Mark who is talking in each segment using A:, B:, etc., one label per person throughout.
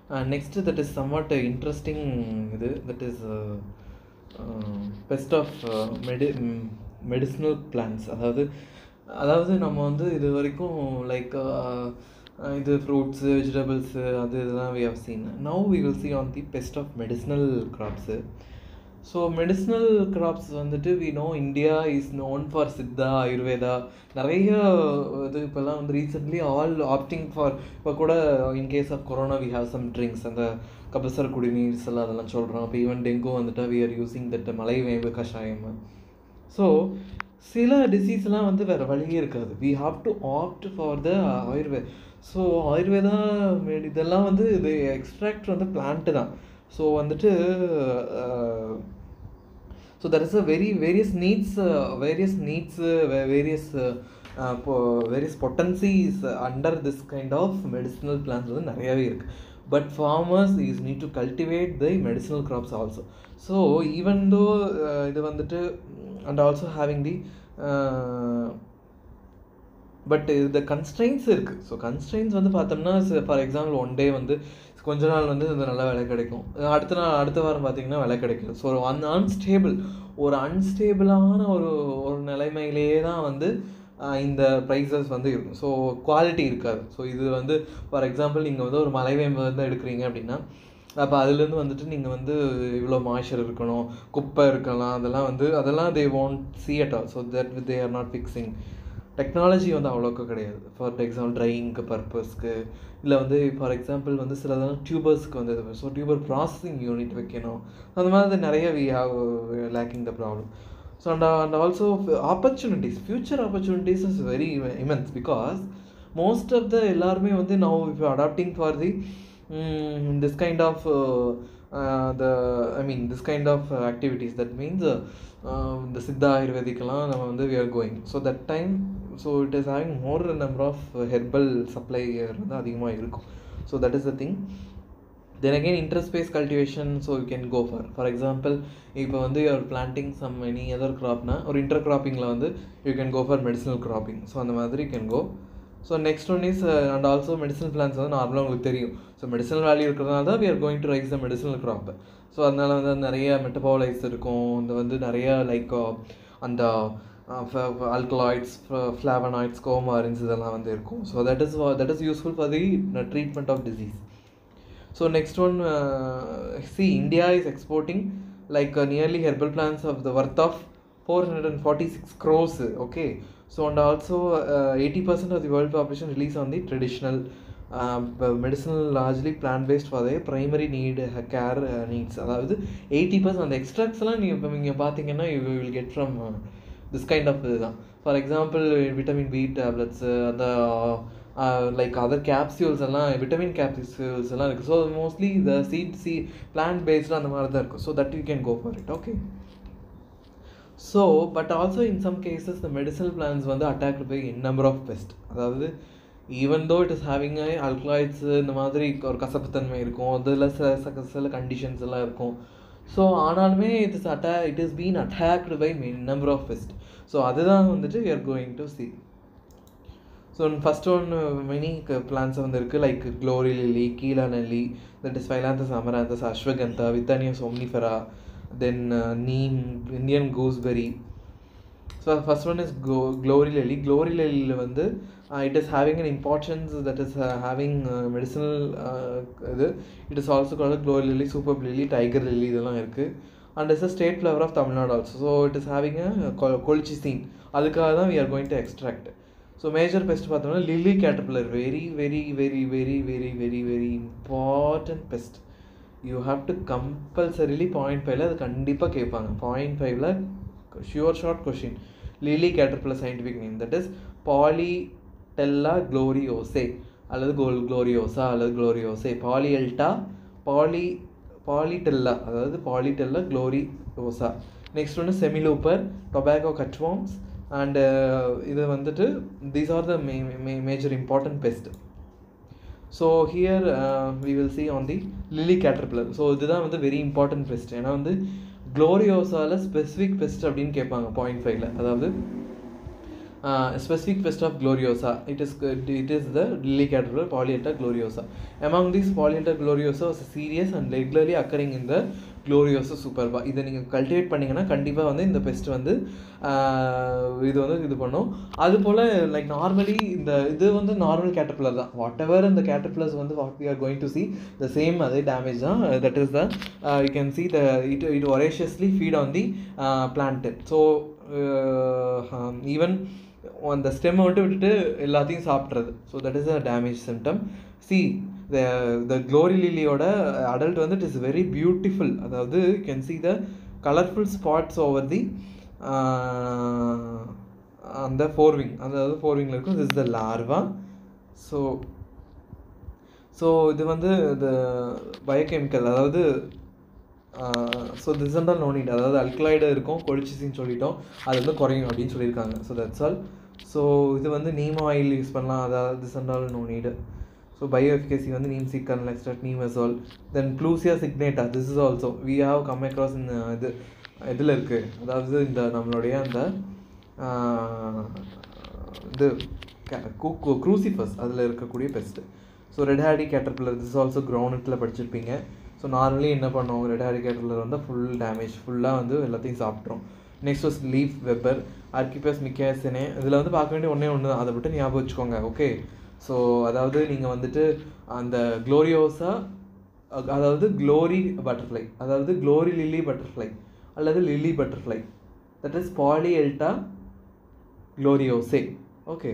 A: Next that is somewhat interesting இது that is best of medi medicinal plants அதாவது அதாவது நம்ம வந்து இது வரைக்கும் லைக் இது ஃப்ரூட்ஸு வெஜிடபிள்ஸு அது இதெல்லாம் we have seen now we will see on the best of medicinal crops so medicinal crops வந்துட்டு we know India is known for Siddha Ayurveda நிறைய இது இப்போல்லாம் வந்து ரீசெண்ட்லி ஆல் ஆப்டிங் ஃபார் இப்போ கூட in case of corona we have some drinks அந்த கபசர் குடிநீர்ஸ் எல்லாம் அதெல்லாம் சொல்கிறோம் இப்போ ஈவன் டெங்கு வந்துட்டால் we are using that malai vembu கஷாயம் ஸோ சில டிசீஸ்லாம் வந்து வேறு வழியே இருக்காது we have to opt for the Ayurved so Ayurveda இதெல்லாம் வந்து இது எக்ஸ்ட்ராக்ட் வந்து பிளான்ட்டு தான் ஸோ வந்துட்டு so that is a very various needs various needs various இப்போ various potencies under this kind of medicinal plants வந்து நிறையாவே இருக்குது but farmers is need to cultivate the medicinal crops also so even though இது வந்துட்டு and also having the but இந்த constraints இருக்குது so constraints வந்து பார்த்தோம்னா ஃபார் எக்ஸாம்பிள் ஒன் டே வந்து கொஞ்ச நாள் வந்து இது நல்ல விலை கிடைக்கும் அடுத்த நாள் அடுத்த வாரம் பார்த்தீங்கன்னா விலை கிடைக்கும் ஸோ அன் அன்ஸ்டேபிள் ஒரு அன்ஸ்டேபிளான ஒரு ஒரு நிலைமையிலேயே தான் வந்து இந்த ப்ரைஸஸ் வந்து இருக்கும் ஸோ குவாலிட்டி இருக்காது ஸோ இது வந்து ஃபார் எக்ஸாம்பிள் நீங்கள் வந்து ஒரு மலைவேம்பு வந்து எடுக்கிறீங்க அப்படின்னா அப்போ அதுலேருந்து வந்துட்டு நீங்கள் வந்து இவ்வளோ மாய்ச்சர் இருக்கணும் குப்பை இருக்கலாம் அதெல்லாம் வந்து அதெல்லாம் they want see at all so that they are not fixing technology வந்து அவ்வளோக்கு கிடையாது ஃபார் எக்ஸாம்பிள் ட்ரையிங்க்கு பர்பஸ்க்கு இல்லை வந்து ஃபார் எக்ஸாம்பிள் வந்து சிலதெல்லாம் டியூபர்ஸ்க்கு வந்து ஸோ டியூபர் ப்ராசஸிங் யூனிட் வைக்கணும் அந்த மாதிரி நிறைய we have lacking the problem so and and also opportunities future opportunities is very immense because most of the எல்லாருமே வந்து now if adapting for the this kind of the I mean this kind of activities that means இந்த சித்தா ஆயுர்வேதிக்கெல்லாம் நம்ம வந்து we are going so that time so it is having more number of herbal supply வந்து அதிகமாக இருக்கும் so that is the thing then again interspace cultivation so you can go for for example இப்போ வந்து you are planting some any other க்ராப்னா ஒரு இன்டர் கிராப்பிங்கில் வந்து you can go for medicinal cropping so அந்த மாதிரி you can go so next one is and also medicinal plants வந்து நார்மலாக உங்களுக்கு தெரியும் ஸோ மெடிசனல் வேல்யூ இருக்கிறதுனால தான் we are going to rise the medicinal crop so அதனால் வந்து நிறைய மெட்டபாலைஸ் இருக்கும் இந்த வந்து நிறைய லைக் அந்த ஆல்கலாய்ட்ஸ் ஃப்ளாவனாய்ட்ஸ் கோமாரின்ஸ் இதெல்லாம் வந்து இருக்கும் so that is that is useful for the treatment of disease so next one see India is exporting like nearly herbal plants of the worth of four hundred and forty six crores okay so and also eighty percent of the world population relies on the traditional medicinal largely plant based for the primary need care needs அதாவது eighty percent அந்த எக்ஸ்ட்ராக்ட்ஸ்லாம் நீங்கள் இப்போ நீங்கள் பார்த்தீங்கன்னா you will get from this kind of இதுதான் for example vitamin B tablets அந்த like other capsules எல்லாம் விட்டமின் கேப்சியூல்ஸ் எல்லாம் இருக்குது ஸோ மோஸ்ட்லி இந்த சீட் சி பிளான்ட் பேஸ்டு அந்த மாதிரி தான் இருக்கும் so that you can go for it okay so but also in some cases the medicinal plants வந்து attacked by in number of pests அதாவது even though it is having I alkaloids இந்த மாதிரி ஒரு கசப்புத்தன்மை இருக்கும் அதில் சில சில கண்டிஷன்ஸ் எல்லாம் இருக்கும் ஸோ ஆனாலுமே இட் இஸ் அட்டா it is been attacked by number of pests so அதுதான் வந்துட்டு we are going to see so first one many plants வந்து இருக்குது like glory lily keezha nelli that is Phyllanthus amaranthus Ashwagandha Withanias omnifera then neem Indian gooseberry so first one is க்ளோ glory lily glory லெலியில் வந்து it is having an importance that is having medicinal இது it is also call glory lily super lily tiger lily இதெல்லாம் இருக்குது and is a state flower of Tamil Nadu also so it is having a colchicine அதுக்காக தான் we are going to extract so major pest பார்த்தோம்னா lily caterpillar very very very very very very very important pest you have to compulsorily point ஃபைவ்ல அது கண்டிப்பாக கேட்பாங்க point ஃபைவ்ல sure short question lily caterpillar scientific name that is Polytela gloriosae அல்லது கோல் க்ளோரியோசா அல்லது க்ளோரியோசே பாலியல்டா poly பாலிடெல்லா அதாவது பாலிடெல்லா glory ஓசா next ஒன்று செமிலூப்பர் tobacco கட்வாம்ஸ் and இது வந்துட்டு தீஸ் ஆர் த மே மே major important pest so here we will see on the lily caterpillar so இதுதான் வந்து வெரி இம்பார்ட்டன்ட் பெஸ்ட் ஏன்னா வந்து க்ளோரியோசாவில் ஸ்பெசிஃபிக் பெஸ்ட் அப்படின்னு கேட்பாங்க பாயிண்ட் ஃபைவ்ல அதாவது specific pest of gloriosa it is it is the lily caterpillar polyhedra gloriosa among these polyhedra gloriosa was serious and regularly occurring in the gloriosa superba இதை நீங்கள் cultivate பண்ணிங்கன்னா கண்டிப்பாக வந்து இந்த பெஸ்ட் வந்து இது வந்து இது பண்ணும் அது போல் லைக் நார்மலி இந்த இது வந்து நார்மல் கேட்டர்பில்லர் தான் வாட் எவர் இந்த கேட்டர்பில்லர்ஸ் வந்து what we are going to see the same அதே டேமேஜ் தான் that is the you can see the it it voraciously feed on the plant so even அந்த ஸ்டெம்மை விட்டு விட்டுட்டு எல்லாத்தையும் சாப்பிட்றது so that is a damage symptom see the the glory லிலியோட adult வந்து இட் இஸ் வெரி பியூட்டிஃபுல் அதாவது you can see the colourful spots over the அந்த ஃபோர்விங் அதாவது ஃபோர்விங்கில் இருக்கும் this the larva so so இது வந்து இந்த பயோகெமிக்கல் அதாவது so this and all no need அதாவது அல்கலாய்டு இருக்கும் கொலிச்சிசின்னு சொல்லிட்டோம் அது வந்து குறையும் அப்படின்னு சொல்லியிருக்காங்க ஸோ தட்ஸ் ஆல் ஸோ இது வந்து நீமோ ஆயில் யூஸ் பண்ணலாம் அதாவது this and all no need so bio efficacy வந்து நீம் சிக்கன் எக்ஸ்ட்ராட் நீமசோல் தென் ப்ளூசியா சிக்னேட்டா this is also we have come across இந்த இது இதில் இருக்குது அதாவது இந்த நம்மளுடைய அந்த இது க்ரூசிஃபஸ் அதில் இருக்கக்கூடிய pest so red hairy caterpillar this also கிரவுண்டில் படிச்சிருப்பீங்க ஸோ நார்மலி என்ன பண்ணுவோம் ரெட் ஹேடி கேட்டர்பில்லர் வந்து ஃபுல் டேமேஜ் ஃபுல்லாக வந்து எல்லாத்தையும் சாப்பிட்றோம் நெக்ஸ்ட் வாஸ் லீஃப் வெப்பர் ஆர்கிபஸ் மிக்காசினே இதில் வந்து பார்க்க வேண்டிய ஒன்றே ஒன்று தான் அதை மட்டும் ஞாபகம் வச்சுக்கோங்க ஓகே ஸோ அதாவது நீங்கள் வந்துட்டு அந்த க்ளோரியோஸா அதாவது க்ளோரி பட்டர்ஃப்ளை அதாவது க்ளோரி லில்லி பட்டர்ஃப்ளை அல்லது lily butterfly that is Poly gloriosae okay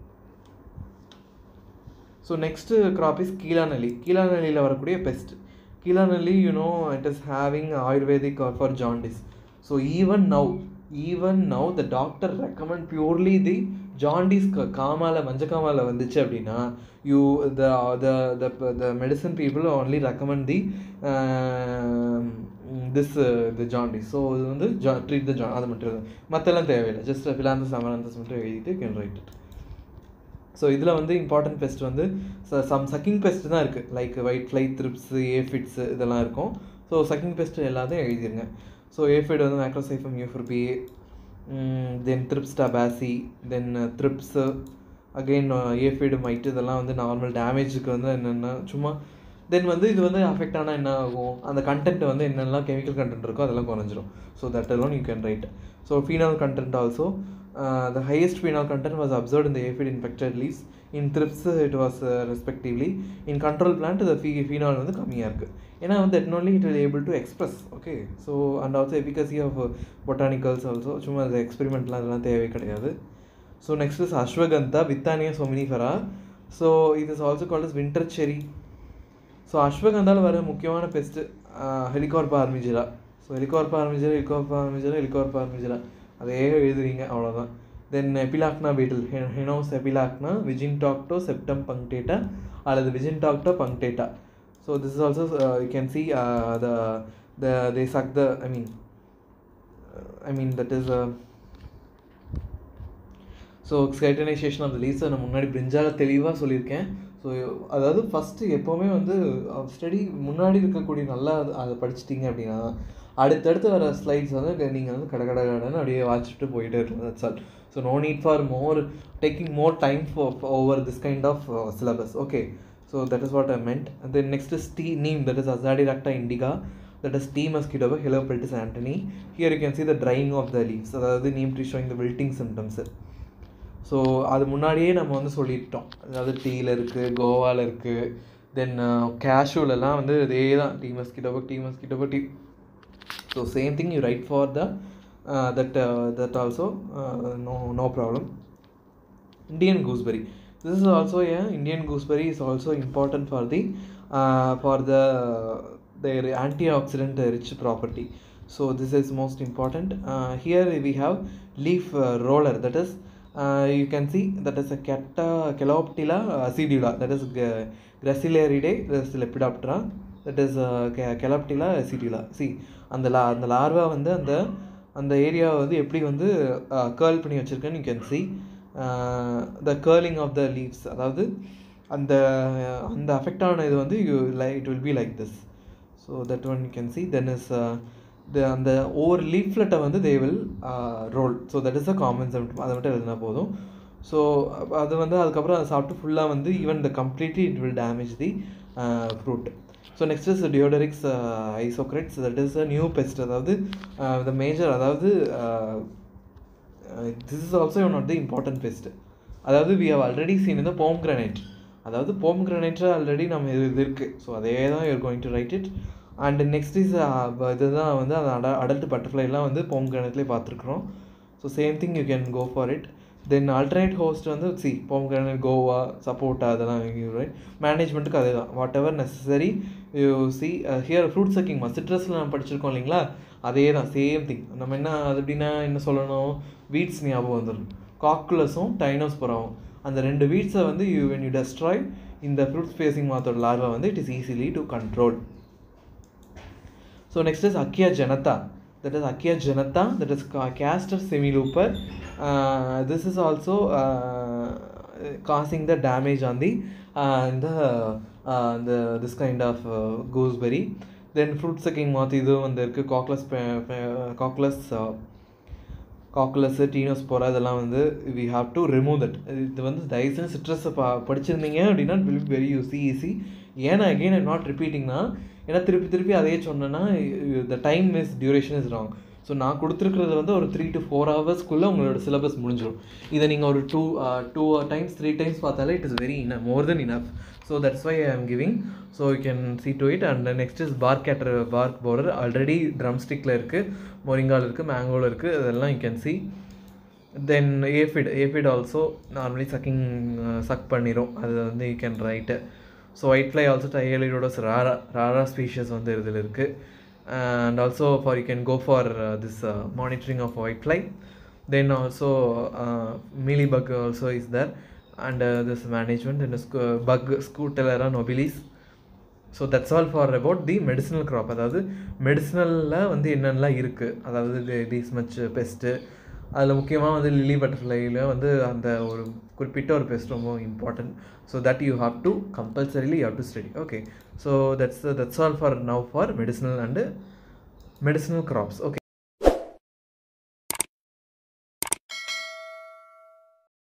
A: so next crop is keezhanelli கீழாநெல்லியில் வரக்கூடிய pest keezhanelli you know it is having Ayurvedic for jaundice so even now even now the doctor recommend purely the jaundice காமால மஞ்சக்காமால வந்துச்சு அப்படின்னா you the the the medicine people only recommend the this the jaundice so இது வந்து ஜா treat த ஜா அது மட்டும் மற்றெல்லாம் தேவையில்லை ஜஸ்ட் ஃபிலாந்தஸ் அமராந்தஸ் மட்டும் எழுதிட்டு கேன் ரைட் இட் ஸோ இதில் வந்து இம்பார்ட்டன்ட் பெஸ்ட் வந்து சம் சக்கிங் பெஸ்ட் தான் இருக்குது like white fly thrips aphids இதெல்லாம் இருக்கும் ஸோ சக்கிங் பெஸ்ட் எல்லாத்தையும் எழுதிருங்க ஸோ ஏஃபிட் வந்து Macrosiphum euphorbiae then thrips tabaci then thrips again aphid mite இதெல்லாம் வந்து நார்மல் டேமேஜுக்கு வந்து என்னென்ன சும்மா தென் வந்து இது வந்து அஃபெக்ட் ஆனால் என்ன ஆகும் அந்த கண்டென்ட் வந்து என்னெல்லாம் கெமிக்கல் கண்டென்ட் இருக்கோ அதெல்லாம் குறைஞ்சிரும் so that alone you can write so phenol content also the highest phenol content was observed in the aphid infected leaves in thrips it was uh, respectively in control plant the phe- phenol வந்து கம்மியாக இருக்குது ஏன்னா வந்து that only it will able to express okay so and also efficacy of uh, botanicals also சும்மா அது எக்ஸ்பெரிமெண்ட்லாம் அதெல்லாம் தேவை கிடையாது so next is Ashwagandha Withania somnifera so இது is also called is winter cherry so அஸ்வகந்தாவில் வர முக்கியமான பெஸ்ட்டு ஹெலிகார்பா ஆர்மிஜிரா ஸோ ஹெலிகார்பா ஆர்மிஜிரா ஹெலிகார்பா ஆர்மிஜிரா ஹெலிகார்பா ஆர்மிஜிரா அதே எழுதுறீங்க அவ்வளோதான் தென் எபிலாக்னா பீட்டில் ஹெனோஸ் எபிலாக்னா விஜின்டாக்டோ செப்டம் பங்டேட்டா அல்லது விஜின்டாக்டோ பங்டேட்டா so this is also you can see the the they suck the I mean I mean that is so skeletonization of the லீவ்ஸை நான் முன்னாடி பிரிஞ்சால தெளிவாக சொல்லியிருக்கேன் ஸோ அதாவது ஃபஸ்ட்டு எப்போவுமே வந்து ஸ்டடி முன்னாடி இருக்கக்கூடிய நல்லா அதை படிச்சிட்டிங்க அப்படின்னா அடுத்தடுத்து வர ஸ்லைட்ஸ் வந்து நீங்கள் வந்து கட கட கடன்னு அப்படியே வாட்சிட்டு போயிட்டே இருக்கலாம் that's all so no need for more taking more time for over this kind of syllabus okay so that is what I meant then next is tea neem that is Azadirachta indica that is tea மஸ்கிட்டோவா Helopeltis antonii here you can see the drying of the leaves அதாவது neem tree showing the wilting symptoms so அது முன்னாடியே நம்ம வந்து சொல்லிட்டோம் அதாவது டீயில் இருக்குது கோவாவில் இருக்குது தென் கேஷுவலெல்லாம் வந்து இதே தான் டீ மஸ்கிட்டோவா டீ மஸ்கிட்டோவா tea so same thing you write for the that that also no no problem Indian gooseberry this is also a Indian gooseberry is also important for the for the their antioxidant rich property so this is most important uh, here we have leaf uh, roller that is uh, you can see that is a Cata, Caloptila acidula that is G- Gracilariidae that is Lepidoptera that is uh, Ca- Caloptila acidula see அந்த லா அந்த larva வந்து அந்த அந்த ஏரியாவை வந்து எப்படி வந்து curl பண்ணி வச்சுருக்கேன்னு you can see the curling of the leaves அதாவது அந்த அந்த அஃபெக்ட் ஆன இது வந்து you like it will be like this so that one you can see then is uh, அந்த ஒவ்வொரு லீஃப்லெட்டை வந்து they will roll so that is a common symptom அதை மட்டும் எழுதினா போதும் ஸோ அது வந்து அதுக்கப்புறம் அதை சாப்பிட்டு ஃபுல்லாக வந்து even the completely it will damage the fruit so next is Deudorix isocrates that is a new pest அதாவது த மேஜர் அதாவது this is also one of the important pest அதாவது வி ஹவ் ஆல்ரெடி சீன் இந்த போம் granite அதாவது போம் granite already நம்ம இது இது இருக்குது ஸோ அதே தான் you're going to write it and next is இதுதான் வந்து அந்த அட அடல்ட் பட்டர்ஃப்ளைலாம் வந்து போம் கிரானைட்லேயே பார்த்துருக்குறோம் so same thing you can go for it then alternate host வந்து see pomegranate guava sapota அதெல்லாம் ரைட் மேனேஜ்மெண்ட்டுக்கு அதே தான் whatever necessary you see here fruit sucking சிட்ரஸில் நம்ம படிச்சிருக்கோம் இல்லைங்களா அதே தான் சேம் திங் நம்ம என்ன அது எப்படின்னா என்ன சொல்லணும் வீட்ஸ் ஞாபகம் வந்துடும் காக்குலஸும் டைனோஸ்புறாவும் அந்த ரெண்டு வீட்ஸை வந்து யூ வென் யூ டெஸ்ட்ராய் இந்த ஃப்ரூட் ஸ்பேசிங் மாத்தோட லார்வா வந்து it is easily to control so next is Achaea janata that is Akia Janata, that is Castor semilooper. Uh, this is also uh, causing the damage on the uh, the uh, the this kind of uh, gooseberry. Then fruit sucking moth இது வந்து இருக்குது காக்லஸ் காக்லஸ் காக்குலஸ் Tinospora இதெல்லாம் வந்து we have to remove that இது வந்து தயவுசெய்து சிட்ரஸை பா படிச்சிருந்தீங்க அப்படின்னா இட் வில் வெரி யூசி ஈஸி ஏன்னா அகெயின் ஐம் நாட் ரிப்பீட்டிங்னா ஏன்னா திருப்பி திருப்பி அதே சொன்னேன்னா the time is duration is wrong so நான் கொடுத்துருக்கிறது வந்து ஒரு த்ரீ டு ஃபோர் ஹவர்ஸ்க்குள்ளே உங்களோட சிலபஸ் முடிஞ்சிடும் இதை நீங்கள் ஒரு two two times three times பார்த்தாலே it is very in more than enough so that's why I am giving so you can see to it and next is bark கேட்டர் bark borer already ட்ரம் ஸ்டிக்கில் இருக்குது மொரிங்கால் இருக்குது மேங்கோவில் இருக்குது அதெல்லாம் you can see then aphid aphid also normally sucking suck பண்ணிடும் அது வந்து you can write so white fly also டைலிடோடஸ் ராரா ராரா ஸ்பீஷஸ் வந்து இதில் இருக்குது and also for you can go for this monitoring of white fly then also mealy bug also is there and this management and bug Scutellera nobilis so that's all for about the medicinal crop அதாவது மெடிசினலில் வந்து என்னென்னலாம் இருக்குது அதாவது these much best அதில் முக்கியமாக வந்து Lily பட்டர்ஃப்ளையில் வந்து அந்த ஒரு குறிப்பிட்ட ஒரு பெஸ்ட் ரொம்ப important so that you have to compulsorily you have to study okay so that's that's all for now for medicinal and medicinal crops okay